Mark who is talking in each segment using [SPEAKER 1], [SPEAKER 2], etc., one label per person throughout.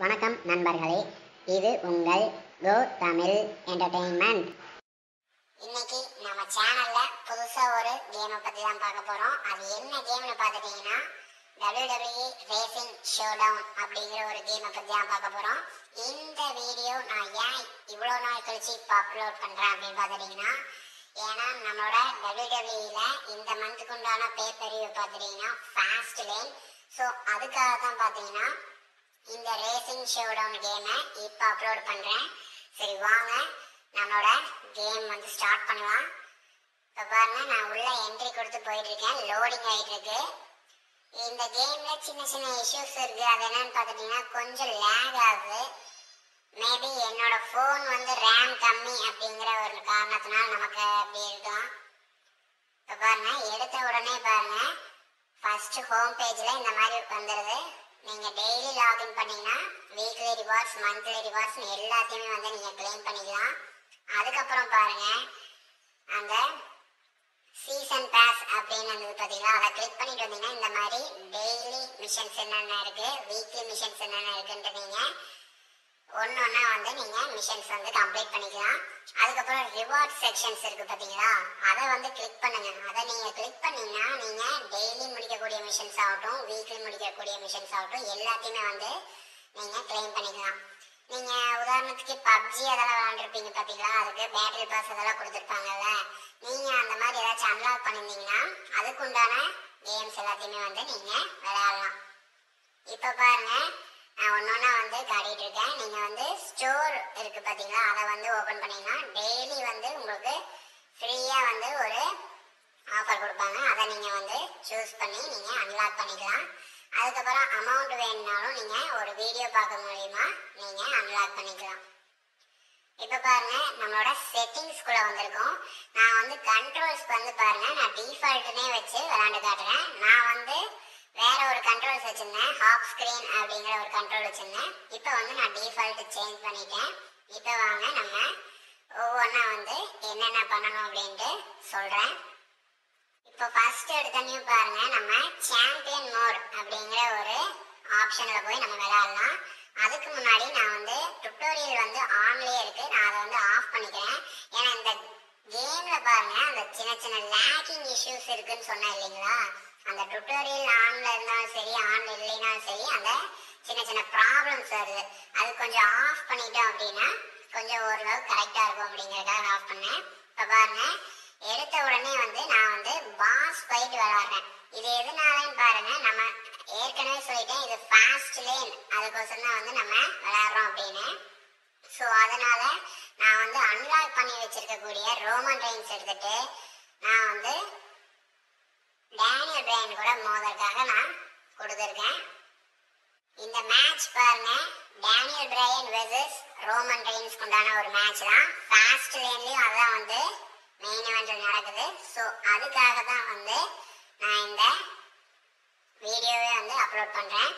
[SPEAKER 1] வணக்கம் நண்பர்களே இது உங்கள் கோ தமிழ் என்டர்டெயின்மெண்ட் இன்னைக்கு நம்ம சேனல்ல புதுசா ஒரு கேமை பத்தி தான் பார்க்க போறோம் அது என்ன கேம்னு பார்த்துட்டீங்கன்னா WWE ரேசிங் ஷோடவுன் அப்படிங்கிற ஒரு கேமை பத்தி தான் பார்க்க போறோம் இந்த வீடியோ நான் ஏன் இவ்வளோ நாள் கழிச்சு இப்போ அப்லோட் பண்றேன் அப்படின்னு பார்த்துட்டீங்கன்னா ஏன்னா நம்மளோட WWE-ல இந்த மந்த்துக்கு உண்டான பேப்பர் பார்த்துட்டீங்கன்னா ஃபாஸ்ட் லேன் ஸோ அதுக்காக தான் பார்த்தீங்கன்னா இந்த ரேசிங் ஷோடவுன் கேமை இப்போ அப்லோட் பண்ணுறேன் சரி வாங்க நம்மளோட கேம் வந்து ஸ்டார்ட் பண்ணலாம் இப்போ பாருங்க நான் உள்ள என்ட்ரி கொடுத்து போயிட்டு இருக்கேன் லோடிங் ஆகிட்டு இருக்கு இந்த கேம்ல சின்ன சின்ன இஷ்யூஸ் இருக்கு அது என்னன்னு பார்த்துட்டீங்கன்னா கொஞ்சம் லேக் ஆகுது மேபி என்னோட ஃபோன் வந்து ரேம் கம்மி அப்படிங்கிற ஒரு காரணத்தினால நமக்கு அப்படி இருக்கும் இப்போ பாருங்க எடுத்த உடனே பாருங்க ஃபர்ஸ்ட் ஹோம் பேஜில் இந்த மாதிரி வந்துடுது நீங்கள் டெய்லி லாகின் பண்ணீங்கன்னா வீக்லி ரிவார்ட்ஸ் மந்த்லி ரிவார்ட்ஸ் எல்லாத்தையுமே வந்து நீங்கள் க்ளைம் பண்ணிக்கலாம் அதுக்கப்புறம் பாருங்க அந்த சீசன் பாஸ் அப்படின்னு இருந்தது பார்த்தீங்களா அதை கிளிக் பண்ணிட்டு வந்தீங்கன்னா இந்த மாதிரி டெய்லி மிஷன்ஸ் என்னென்ன இருக்கு வீக்லி மிஷன்ஸ் என்னென்ன இருக்குன்ட்டு நீங்கள் ஒன்று ஒன்றா வந்து நீங்கள் மிஷன்ஸ் வந்து கம்ப்ளீட் பண்ணிக்கலாம் அதுக்கப்புறம் ரிவார்ட் செக்ஷன்ஸ் இருக்குது பார்த்தீங்களா அதை வந்து கிளிக் பண்ணுங்க அதை நீங்கள் கிளிக் பண்ணீங்கன்னா நீங்கள் டெய்லி முடிக்கக்கூடிய மிஷன்ஸ் ஆகட்டும் வீக்லி முடிக்கக்கூடிய மிஷன்ஸ் ஆகட்டும் எல்லாத்தையுமே வந்து நீங்கள் கிளைம் பண்ணிக்கலாம் நீங்கள் உதாரணத்துக்கு பப்ஜி அதெல்லாம் விளாண்டுருப்பீங்க பார்த்தீங்களா அதுக்கு பேட்டரி பாஸ் அதெல்லாம் கொடுத்துருப்பாங்கல்ல நீங்கள் அந்த மாதிரி ஏதாச்சும் அன்லாக் பண்ணியிருந்தீங்கன்னா அதுக்குண்டான கேம்ஸ் எல்லாத்தையுமே வந்து நீங்கள் விளையாடலாம் இப்போ பாருங்க நான் ஒன்னொன்னா வந்து காட்டிட்டு இருக்கேன் நீங்க வந்து ஸ்டோர் இருக்கு பாத்தீங்களா அதை வந்து ஓபன் பண்ணீங்கன்னா டெய்லி வந்து உங்களுக்கு ஃப்ரீயா வந்து ஒரு ஆஃபர் கொடுப்பாங்க அதை நீங்க வந்து சூஸ் பண்ணி நீங்க அன்லாக் பண்ணிக்கலாம் அதுக்கப்புறம் அமௌண்ட் வேணும்னாலும் நீங்க ஒரு வீடியோ பார்க்க மூலியமா நீங்க அன்லாக் பண்ணிக்கலாம் இப்போ பாருங்க நம்மளோட செட்டிங்ஸ்குள்ள வந்திருக்கோம் நான் வந்து கண்ட்ரோல்ஸ்க்கு வந்து பாருங்க நான் டிஃபால்ட்னே வச்சு விளாண்டு காட்டுறேன் நான் வந்து வேற ஒரு கண்ட்ரோல்ஸ் வச்சிருந்தேன் ஹாஃப் ஸ்கிரீன் அப்படிங்கிற ஒரு கண்ட்ரோல் வச்சிருந்தேன் இப்போ வந்து நான் டிஃபால்ட் சேஞ்ச் பண்ணிட்டேன் இப்போ வாங்க நம்ம ஒவ்வொன்றா வந்து என்னென்ன பண்ணணும் அப்படின்ட்டு சொல்கிறேன் இப்போ ஃபர்ஸ்ட் எடுத்தனையும் பாருங்க நம்ம சாம்பியன் மோட் அப்படிங்கிற ஒரு ஆப்ஷனில் போய் நம்ம விளையாடலாம் அதுக்கு முன்னாடி நான் வந்து டுட்டோரியல் வந்து ஆன்லயே இருக்கு நான் அதை வந்து ஆஃப் பண்ணிக்கிறேன் ஏன்னா இந்த கேம்ல பாருங்க அந்த சின்ன சின்ன லேக்கிங் இஷ்யூஸ் இருக்குன்னு சொன்னேன் இல்லைங்களா அந்த டுட்டோரியல் ஆன்ல இருந்தாலும் சரி ஆன்ல இல்லைனாலும் சரி அந்த சின்ன சின்ன ப்ராப்ளம்ஸ் வருது அது கொஞ்சம் ஆஃப் பண்ணிட்டோம் அப்படின்னா கொஞ்சம் ஓரளவு கரெக்டாக இருக்கும் அப்படிங்கிறதுக்காக ஆஃப் பண்ணேன் இப்போ பாருங்க எடுத்த உடனே வந்து நான் வந்து பாஸ் ஃபைட் விளாட்றேன் இது எதனாலன்னு பாருங்க நம்ம ஏற்கனவே சொல்லிட்டேன் இது ஃபாஸ்ட் லேன் அதுக்கோசரம் தான் வந்து நம்ம விளையாடுறோம் அப்படின்னு ஸோ அதனால நான் வந்து அன்லாக் பண்ணி வச்சிருக்கக்கூடிய ரோமன் ரைன்ஸ் எடுத்துட்டு நான் வந்து டேனியல் பிரைன் கூட மோதற்காக நான் கொடுத்துருக்கேன் இந்த மேட்ச் பாருங்க Daniel Bryan versus Roman Reigns உண்டான ஒரு மேட்ச் தான் ஃபாஸ்ட் லேன்லயும் அதான் வந்து மெயின் இவெண்ட் நடக்குது ஸோ அதுக்காக தான் வந்து நான் இந்த வீடியோவை வந்து அப்லோட் பண்றேன்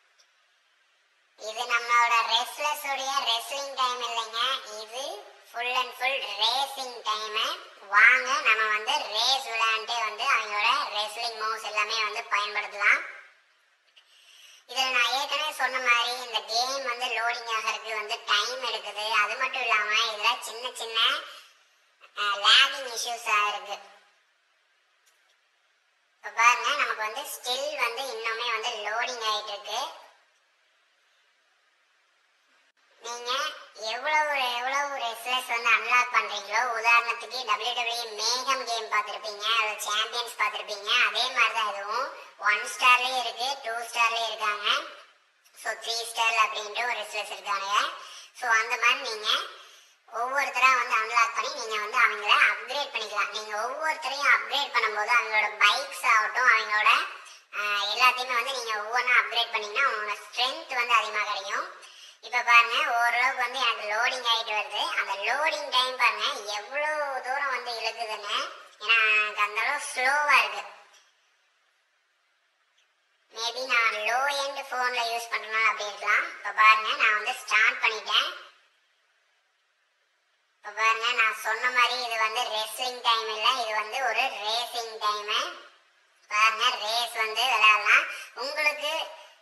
[SPEAKER 1] இது நம்மளோட ரெஸ்லர்ஸ் உடைய ரெஸ்லிங் டைம் இல்லைங்க இது full and full racing time வாங்க நம்ம வந்து ரேஸ் விளையாண்டு வந்து அவங்களோட ரெஸ்லிங் மூவ்ஸ் எல்லாமே வந்து பயன்படுத்தலாம் இதில் நான் ஏற்கனவே சொன்ன மாதிரி இந்த கேம் வந்து லோடிங் ஆகிறதுக்கு வந்து டைம் எடுக்குது அது மட்டும் இல்லாமல் இதில் சின்ன சின்ன லேகிங் இஷ்யூஸாக இருக்கு இப்போ பாருங்க நமக்கு வந்து ஸ்டில் வந்து இன்னுமே வந்து லோடிங் ஆகிட்டு இருக்கு நீங்க எவ்வளவு எவ்வளவு ரெஸ்லர்ஸ் வந்து அன்லாக் பண்றீங்களோ உதாரணத்துக்கு WWE மேகம் கேம் பார்த்துருப்பீங்க அது சாம்பியன்ஸ் பார்த்துருப்பீங்க அதே மாதிரி தான் இதுவும் ஒன் ஸ்டார்லயும் இருக்கு டூ ஸ்டார்லயும் இருக்காங்க ஸோ த்ரீ ஸ்டார் அப்படின்ட்டு ஒரு ரெஸ்லர்ஸ் இருக்காங்க ஸோ அந்த மாதிரி நீங்க ஒவ்வொருத்தரா வந்து அன்லாக் பண்ணி நீங்க வந்து அவங்கள அப்கிரேட் பண்ணிக்கலாம் நீங்க ஒவ்வொருத்தரையும் அப்கிரேட் பண்ணும்போது அவங்களோட பைக்ஸ் ஆகட்டும் அவங்களோட ஆஹ், எல்லாத்தையுமே வந்து நீங்க ஒவ்வொன்றா அப்கிரேட் பண்ணீங்கன்னா அவங்களோட ஸ்ட்ரென்த் வந்து அதிகமாக கிடைக்கும் இப்போ பாருங்க ஓரளவுக்கு வந்து எனக்கு லோடிங் ஆகிட்டு வருது அந்த லோடிங் டைம் பாருங்க எவ்வளோ தூரம் வந்து இழுக்குதுன்னு ஏன்னா எனக்கு அந்த அளவு ஸ்லோவாக இருக்கு மேபி நான் லோ எண்ட் ஃபோனில் யூஸ் பண்ணுறனால அப்படி இருக்கலாம் இப்போ பாருங்க நான் வந்து ஸ்டார்ட் பண்ணிட்டேன் இப்போ பாருங்க நான் சொன்ன மாதிரி இது வந்து ரெஸ்லிங் டைம் இல்லை இது வந்து ஒரு ரேசிங் டைமு பாருங்க ரேஸ் வந்து விளையாடலாம் உங்களுக்கு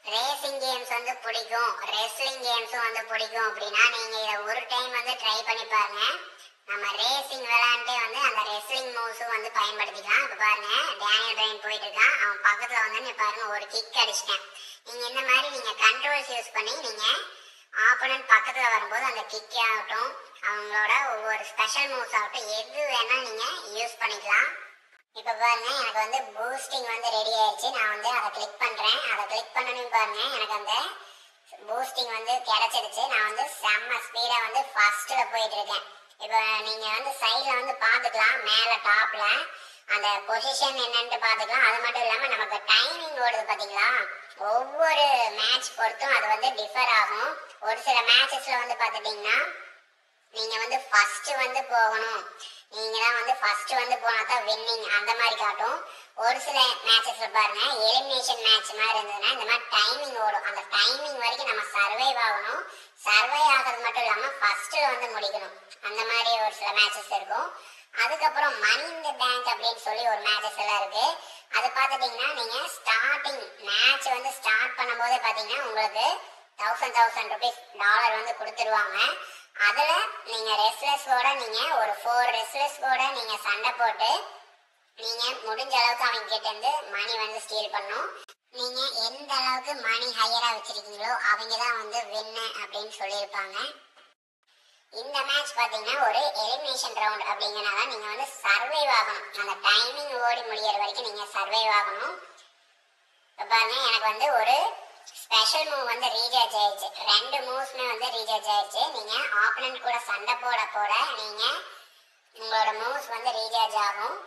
[SPEAKER 1] ரேசிங் கேம்ஸ் வந்து பிடிக்கும் ரெஸ்லிங் கேம்ஸும் வந்து பிடிக்கும் அப்படின்னா நீங்க இதை ஒரு டைம் வந்து ட்ரை பண்ணி பாருங்க நம்ம ரேசிங் விளையாண்டே வந்து அந்த ரெஸ்லிங் மூவ்ஸும் வந்து பயன்படுத்திக்கலாம் இப்போ பாருங்க டேனியல் பிரைன் போயிட்டு இருக்கான் அவன் பக்கத்துல வந்து நீ பாருங்க ஒரு கிக் அடிச்சிட்டேன் நீங்க இந்த மாதிரி நீங்க கண்ட்ரோல்ஸ் யூஸ் பண்ணி நீங்க ஆப்போனன்ட் பக்கத்துல வரும்போது அந்த கிக் ஆகட்டும் அவங்களோட ஒவ்வொரு ஸ்பெஷல் மூவ்ஸ் ஆகட்டும் எது வேணா நீங்க யூஸ் பண்ணிக்கலாம் இப்போ பாருங்க எனக்கு வந்து பூஸ்டிங் வந்து ரெடி ஆயிடுச்சு நான் வந்து அதை கிளிக் பண்றேன் அதை கிளிக் பண்ணணும் பாருங்க எனக்கு அந்த பூஸ்டிங் வந்து கிடைச்சிருச்சு நான் வந்து செம்ம ஸ்பீடா வந்து ஃபர்ஸ்ட்ல போயிட்டு இருக்கேன் இப்போ நீங்க வந்து சைடுல வந்து பாத்துக்கலாம் மேல டாப்ல அந்த பொசிஷன் என்னன்னு பாத்துக்கலாம் அது மட்டும் இல்லாம நமக்கு டைமிங் ஓடுது பாத்தீங்களா ஒவ்வொரு மேட்ச் பொறுத்தும் அது வந்து டிஃபர் ஆகும் ஒரு சில மேட்சஸ்ல வந்து பாத்துட்டீங்கன்னா நீங்க வந்து ஃபர்ஸ்ட் வந்து போகணும் நீங்க தான் வந்து ஃபர்ஸ்ட் வந்து போனா தான் வின்னிங் அந்த மாதிரி காட்டும் ஒரு சில மேட்சஸ்ல பாருங்க எலிமினேஷன் மேட்ச் மாதிரி இருந்ததுன்னா இந்த மாதிரி டைமிங் ஓடும் அந்த டைமிங் வரைக்கும் நம்ம சர்வைவ் ஆகணும் சர்வை ஆகிறது மட்டும் இல்லாம ஃபர்ஸ்ட்ல வந்து முடிக்கணும் அந்த மாதிரி ஒரு சில மேட்சஸ் இருக்கும் அதுக்கப்புறம் மணி இந்த பேங்க் அப்படின்னு சொல்லி ஒரு மேட்சஸ் எல்லாம் இருக்கு அது பார்த்துட்டீங்கன்னா நீங்க ஸ்டார்டிங் மேட்ச் வந்து ஸ்டார்ட் பண்ணும்போதே பாத்தீங்கன்னா உங்களுக்கு தௌசண்ட் தௌசண்ட் ருபீஸ் டாலர் வந்து கொடுத்துருவாங்க அதுல நீங்க ரெஸ்லர்ஸோட நீங்க ஒரு ஃபோர் ரெஸ்லர்ஸ்கூட நீங்க சண்டை போட்டு நீங்க முடிஞ்ச அளவுக்கு அவங்க கிட்ட இருந்து மணி வந்து ஸ்டீல் பண்ணும் நீங்க எந்த அளவுக்கு மணி ஹையரா வச்சிருக்கீங்களோ அவங்க தான் வந்து வின்னு அப்படின்னு சொல்லியிருப்பாங்க இந்த மேட்ச் பாத்தீங்கன்னா ஒரு எலிமினேஷன் ரவுண்ட் அப்படிங்கறனால நீங்க வந்து சர்வைவ் ஆகணும் அந்த டைமிங் ஓடி முடியற வரைக்கும் நீங்க சர்வைவ் ஆகணும் இப்ப பாருங்க எனக்கு வந்து ஒரு ஸ்பெஷல் மூவ் வந்து ரீசார்ஜ் ஆயிடுச்சு ரெண்டு மூவ்ஸ்மே வந்து ரீசார்ஜ் ஆயிடுச்சு நீங்க ஆப்பனன்ட் கூட சண்டை போட போட நீங்க உங்களோட மூவ்ஸ் வந்து ரீசார்ஜ் ஆகும்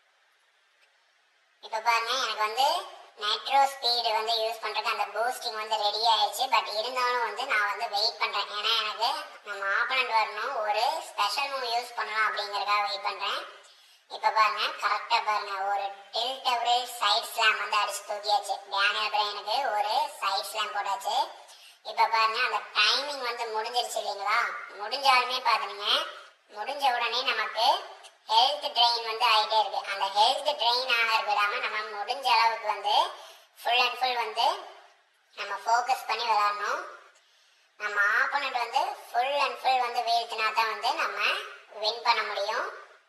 [SPEAKER 1] இப்ப பாருங்க எனக்கு வந்து மெட்ரோ ஸ்பீடு வந்து யூஸ் பண்றதுக்கு அந்த பூஸ்டிங் வந்து ரெடி ஆயிடுச்சு பட் இருந்தாலும் வந்து நான் வந்து வெயிட் பண்றேன் ஏன்னா எனக்கு நம்ம ஆப்பனண்ட் வரணும் ஒரு ஸ்பெஷல் மூவ் யூஸ் பண்ணலாம் அப்படிங்கறதுக்காக வெயிட் பண்றேன் இப்ப பாருங்க கரெக்டா பாருங்க ஒரு டில்ட் அவரேஜ் சைட் ஸ்லாம் வந்து அடிச்சு தூக்கியாச்சு டேனியல் பிரைனுக்கு ஒரு சைட் ஸ்லாம் போட்டாச்சு இப்ப பாருங்க அந்த டைமிங் வந்து முடிஞ்சிருச்சு இல்லைங்களா முடிஞ்சாலுமே பாத்துங்க முடிஞ்ச உடனே நமக்கு ஹெல்த் ட்ரெயின் வந்து ஆயிட்டே இருக்கு அந்த ஹெல்த் ட்ரெயின் ஆக விடாம நம்ம முடிஞ்ச அளவுக்கு வந்து ஃபுல் அண்ட் ஃபுல் வந்து நம்ம ஃபோக்கஸ் பண்ணி விளையாடணும் நம்ம ஆப்போனண்ட் வந்து ஃபுல் அண்ட் ஃபுல் வந்து வீழ்த்தினா தான் வந்து நம்ம வின் பண்ண முடியும்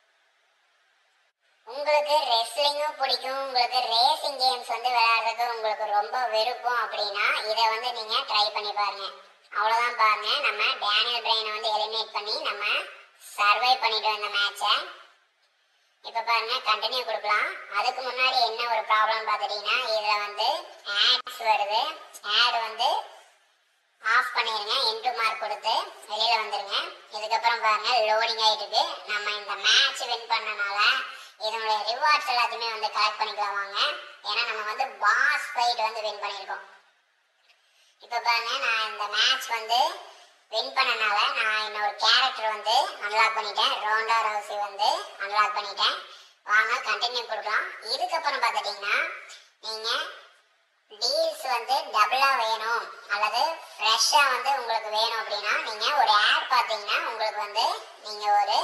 [SPEAKER 1] உங்களுக்கு ரெஸ்லிங்கும் பிடிக்கும் உங்களுக்கு ரேசிங் கேம்ஸ் வந்து விளையாடுறதுக்கு உங்களுக்கு ரொம்ப விருப்பம் அப்படின்னா இதை வந்து நீங்க ட்ரை பண்ணி பாருங்க அவ்வளவுதான் பாருங்க நம்ம டேனியல் பிரெயினை வந்து எலிமினேட் பண்ணி நம்ம சர்வை பண்ணிட்டோம் இந்த மேட்சை இப்ப பாருங்க கண்டினியூ கொடுக்கலாம் அதுக்கு முன்னாடி என்ன ஒரு ப்ராப்ளம் பார்த்துட்டீங்கன்னா இதுல வந்து ஆட்ஸ் வருது ஆட் வந்து ஆஃப் பண்ணிருங்க இன்டு மார்க் கொடுத்து வெளியில வந்துருங்க இதுக்கப்புறம் பாருங்க லோடிங் ஆயிட்டு இருக்கு நம்ம இந்த மேட்ச் வின் பண்ணனால இதனுடைய ரிவார்ட்ஸ் எல்லாத்தையுமே வந்து கலெக்ட் பண்ணிக்கலாம் வாங்க ஏன்னா நம்ம வந்து பாஸ் ஃபைட் வந்து வின் பண்ணியிருக்கோம் இப்போ பாருங்க நான் இந்த மேட்ச் வந்து வின் பண்ணனால நான் என்னோட கேரக்டர் வந்து அன்லாக் பண்ணிட்டேன் ரோண்டா ரவுசி வந்து அன்லாக் பண்ணிட்டேன் வாங்க கண்டினியூ கொடுக்கலாம் இதுக்கப்புறம் பார்த்துட்டிங்கன்னா நீங்கள் டீல்ஸ் வந்து டபுளா வேணும் அல்லது ஃப்ரெஷ்ஷா வந்து உங்களுக்கு வேணும் அப்படின்னா நீங்க ஒரு ஆட் பார்த்தீங்கன்னா உங்களுக்கு வந்து நீங்க ஒரு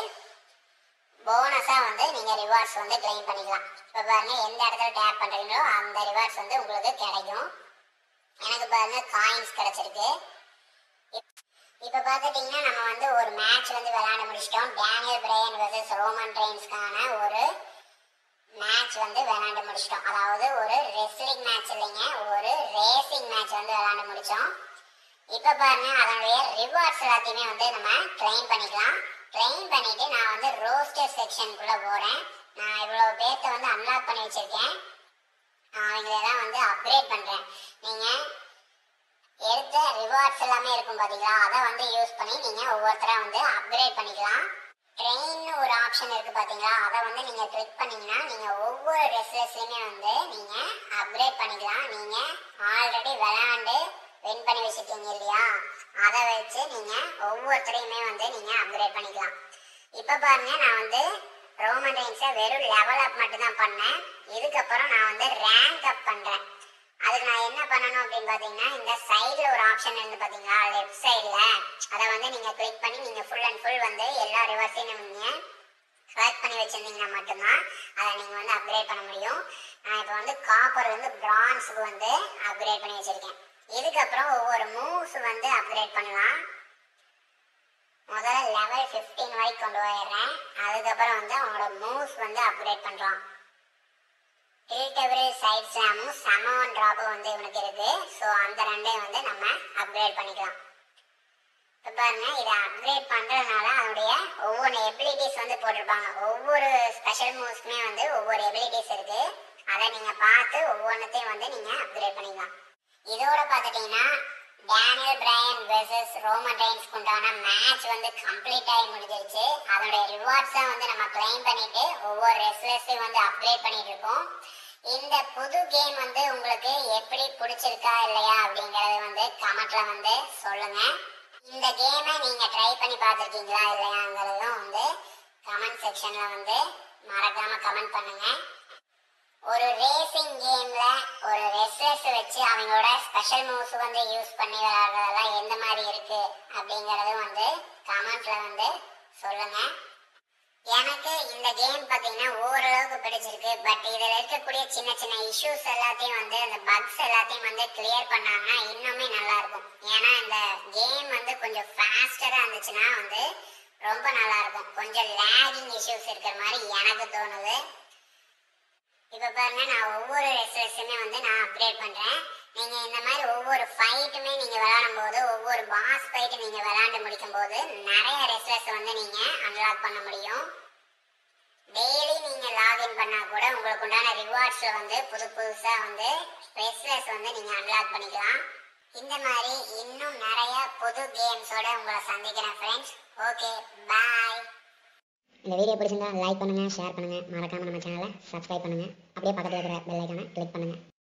[SPEAKER 1] போனஸா வந்து நீங்க ரிவார்ட்ஸ் வந்து கிளைம் பண்ணிக்கலாம் இப்போ பாருங்க எந்த இடத்துல டேப் பண்றீங்களோ அந்த ரிவார்ட்ஸ் வந்து உங்களுக்கு கிடைக்கும் எனக்கு பாருங்க காயின்ஸ் கிடைச்சிருக்கு இப்- இப்ப பாத்துட்டீங்கன்னா நம்ம வந்து ஒரு மேட்ச் வந்து விளையாட முடிச்சிட்டோம் டேனியல் பிரையன் வெர்சஸ் ரோமன் ரெயின்ஸ்க்கான ஒரு மேட்ச் வந்து விளையாண்டு முடிச்சிட்டோம் அதாவது ஒரு ரெஸ்லிங் மேட்ச் இல்லைங்க ஒரு ரேசிங் மேட்ச் வந்து விளையாண்டு முடிச்சோம் இப்ப பாருங்க அதனுடைய ரிவார்ட்ஸ் எல்லாத்தையுமே வந்து நம்ம கிளைம் பண்ணிக்கலாம் கிளைம் பண்ணிட்டு நான் வந்து ரோஸ்டர் செக்ஷனுக்குள்ள போறேன் நான் இவ்வளவு பேர்த்த வந்து அன்லாக் பண்ணி வச்சிருக்கேன் அவங்களெல்லாம் வந்து அப்கிரேட் பண்றேன் நீங்க எடுத்த ரிவார்ட்ஸ் எல்லாமே இருக்கும் பாத்தீங்களா அதை வந்து யூஸ் பண்ணி நீங்க ஒவ்வொருத்தரா வந்து அப்கிரேட் பண்ணிக்கலாம் ட்ரெயின் ஒரு ஆப்ஷன் இருக்கு பாத்தீங்களா அதை வந்து நீங்க கிளிக் பண்ணீங்கன்னா நீங்க ஒவ்வொரு ரெஸ்லர்ஸ்லயுமே வந்து நீங்க அப்கிரேட் பண்ணிக்கலாம் நீங்க ஆல்ரெடி விளையாண்டு வின் பண்ணி வச்சிருக்கீங்க இல்லையா அதை வச்சு நீங்க ஒவ்வொருத்தரையுமே வந்து நீங்க அப்கிரேட் பண்ணிக்கலாம் இப்ப பாருங்க நான் வந்து ரோமன் ரெயின்ஸை வெறும் லெவல் அப் மட்டும் தான் பண்ணேன் இதுக்கப்புறம் நான் வந்து ரேங்க் அப் பண்றேன் அதுக்கு நான் என்ன பண்ணணும் அப்படின்னு பாத்தீங்கன்னா இந்த சைடுல ஒரு ஆப்ஷன் இருந்து பாத்தீங்களா லெஃப்ட் சைடுல அதை வந்து நீங்க கிளிக் பண்ணி நீங்க ஃபுல் அண்ட் ஃபுல் வந்து எல்லா ரிவர்ஸையும் நீங்க செலக்ட் பண்ணி வச்சிருந்தீங்கன்னா மட்டும்தான் அதை நீங்க வந்து அப்கிரேட் பண்ண முடியும் நான் இப்போ வந்து காப்பர் வந்து பிரான்ஸுக்கு வந்து அப்கிரேட் பண்ணி வச்சிருக்கேன் இதுக்கப்புறம் ஒவ்வொரு மூவ்ஸ் வந்து அப்கிரேட் பண்ணலாம் முதல்ல லெவல் 15 வரைக்கும் கொண்டு போயிடுறேன் அதுக்கப்புறம் வந்து அவங்களோட மூவ்ஸ் வந்து அப்கிரேட் பண்ணுறான் டில்டபிள் சைட் ஸ்லாமும் சமவன் ட்ராப்பும் வந்து இவனுக்கு இருக்கு ஸோ அந்த ரெண்டையும் வந்து நம்ம அப்கிரேட் பண்ணிக்கலாம் இப்போ பாருங்க இதை அப்கிரேட் பண்ணுறதுனால அதனுடைய ஒவ்வொரு எபிலிட்டிஸ் வந்து போட்டிருப்பாங்க ஒவ்வொரு ஸ்பெஷல் மூவ்ஸ்க்குமே வந்து ஒவ்வொரு எபிலிட்டிஸ் இருக்கு அதை நீங்கள் பார்த்து ஒவ்வொன்றத்தையும் வந்து நீங்கள் அப்கிரேட் பண்ணிக்கலாம் இதோட பார்த்துட்டிங்கன்னா டேனியல் பிரையன் வெர்சஸ் ரோமன் ரெயின்ஸ்க்கு உண்டான மேட்ச் வந்து கம்ப்ளீட் ஆகி முடிஞ்சிருச்சு அதோடைய ரிவார்ட்ஸை வந்து நம்ம கிளைம் பண்ணிட்டு ஒவ்வொரு ரெஸ்லர்ஸையும் வந்து அப்கிரேட் பண்ணிட்டு இருக்கோம் இந்த புது கேம் வந்து உங்களுக்கு எப்படி பிடிச்சிருக்கா இல்லையா அப்படிங்கறது வந்து கமெண்ட்ல வந்து சொல்லுங்க இந்த கேமை நீங்க ட்ரை பண்ணி பார்த்துருக்கீங்களா இல்லையாங்கிறதும் வந்து கமெண்ட் செக்ஷன்ல வந்து மறக்காம கமெண்ட் பண்ணுங்க ஒரு ரேசிங் கேம்ல ஒரு ரெஸ்லர்ஸ் வச்சு அவங்களோட ஸ்பெஷல் மூவ்ஸ் வந்து யூஸ் பண்ணி விளையாடுறதெல்லாம் எந்த மாதிரி இருக்கு அப்படிங்கறதும் வந்து கமெண்ட்ல வந்து சொல்லுங்க எனக்கு இந்த கேம் பார்த்தீங்கன்னா ஓரளவுக்கு பிடிச்சிருக்கு பட் இதில் இருக்கக்கூடிய சின்ன சின்ன இஷ்யூஸ் எல்லாத்தையும் வந்து அந்த பக்ஸ் எல்லாத்தையும் வந்து கிளியர் பண்ணாங்கன்னா இன்னுமே நல்லா இருக்கும் ஏன்னா இந்த கேம் வந்து கொஞ்சம் ஃபாஸ்டராக இருந்துச்சுன்னா வந்து ரொம்ப நல்லா இருக்கும் கொஞ்சம் லேகிங் இஷ்யூஸ் இருக்கிற மாதிரி எனக்கு தோணுது இப்போ பாருங்க நான் ஒவ்வொரு ரெஸ்லர்ஸுமே வந்து நான் அப்கிரேட் பண்ணுறேன் நீங்கள் இந்த மாதிரி ஒவ்வொரு ஃபைட்டுமே நீங்கள் விளையாடும் போது ஒவ்வொரு பாஸ் ஃபைட்டு நீங்கள் விளையாண்டு முடிக்கும் போது நிறைய ரெஸ்லர்ஸ் வந்து நீங்கள் அன்லாக் பண்ண முடியும் டெய்லி நீங்கள் லாகின் பண்ணால் கூட உங்களுக்கு உண்டான ரிவார்ட்ஸில் வந்து புது புதுசாக வந்து ரெஸ்லர்ஸ் வந்து நீங்கள் அன்லாக் பண்ணிக்கலாம் இந்த மாதிரி இன்னும் நிறைய புது கேம்ஸோட உங்களை சந்திக்கிறேன் ஃப்ரெண்ட்ஸ் ஓகே பாய்
[SPEAKER 2] இந்த வீடியோ பிடிச்சிருந்தா லைக் பண்ணுங்க ஷேர் பண்ணுங்க மறக்காம நம்ம சேனலை சப்ஸ்கிரைப் பண்ணுங்க அப்படியே பக்கத்துல இருக்கிற பெல் ஐக்கானை கிளிக் பண்ணுங்க